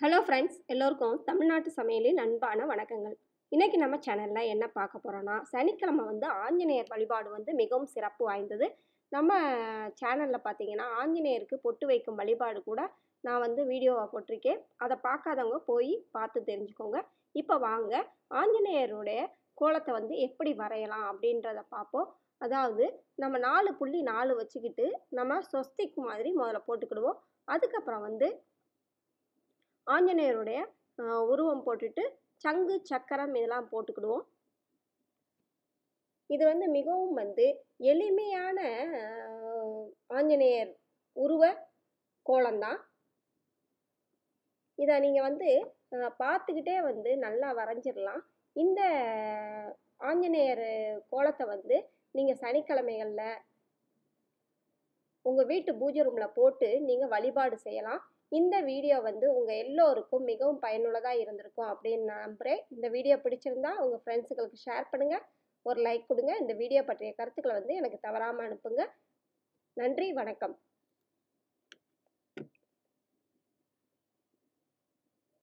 hello friends எல்லோருக்கும் தமிழ்நாட்டு சமையலின் அன்பான வணக்கங்கள் இன்றைக்கி நம்ம சேனலில் என்ன பார்க்க போகிறோன்னா சனிக்கிழமை வந்து ஆஞ்சநேயர் வழிபாடு வந்து மிகவும் சிறப்பு வாய்ந்தது நம்ம சேனலில் பார்த்தீங்கன்னா ஆஞ்சநேயருக்கு பொட்டு வைக்கும் வழிபாடு கூட நான் வந்து வீடியோவாக போட்டிருக்கேன் அதை பார்க்காதவங்க போய் பார்த்து தெரிஞ்சுக்கோங்க இப்போ வாங்க ஆஞ்சநேயருடைய கோலத்தை வந்து எப்படி வரையலாம் அப்படின்றத பார்ப்போம் அதாவது நம்ம நாலு புள்ளி நாலு வச்சுக்கிட்டு நம்ம சொஸ்திக் மாதிரி முதல்ல போட்டுக்கிடுவோம் அதுக்கப்புறம் வந்து ஆஞ்சநேயருடைய அஹ், உருவம் போட்டுட்டு சங்கு சக்கரம் இதெல்லாம் போட்டுக்கிடுவோம் இது வந்து மிகவும் வந்து எளிமையான அஹ், ஆஞ்சநேயர் உருவ கோலம்தான் இதை நீங்கள் வந்து அஹ், பார்த்துக்கிட்டே வந்து நல்லா வரைஞ்சிடலாம் இந்த ஆஞ்சநேயர் கோலத்தை வந்து நீங்கள் சனிக்கிழமைகளில் உங்கள் வீட்டு பூஜை ரூமில் போட்டு நீங்கள் வழிபாடு செய்யலாம் இந்த வீடியோ வந்து உங்கள் எல்லோருக்கும் மிகவும் பயனுள்ளதாக இருந்திருக்கும் அப்படின்னு நான் நம்புகிறேன் இந்த வீடியோ பிடிச்சிருந்தா உங்கள் ஃப்ரெண்ட்ஸுகளுக்கு ஷேர் பண்ணுங்கள் ஒரு லைக் கொடுங்க இந்த வீடியோ பற்றிய கருத்துக்களை வந்து எனக்கு தவறாமல் அனுப்புங்க நன்றி வணக்கம்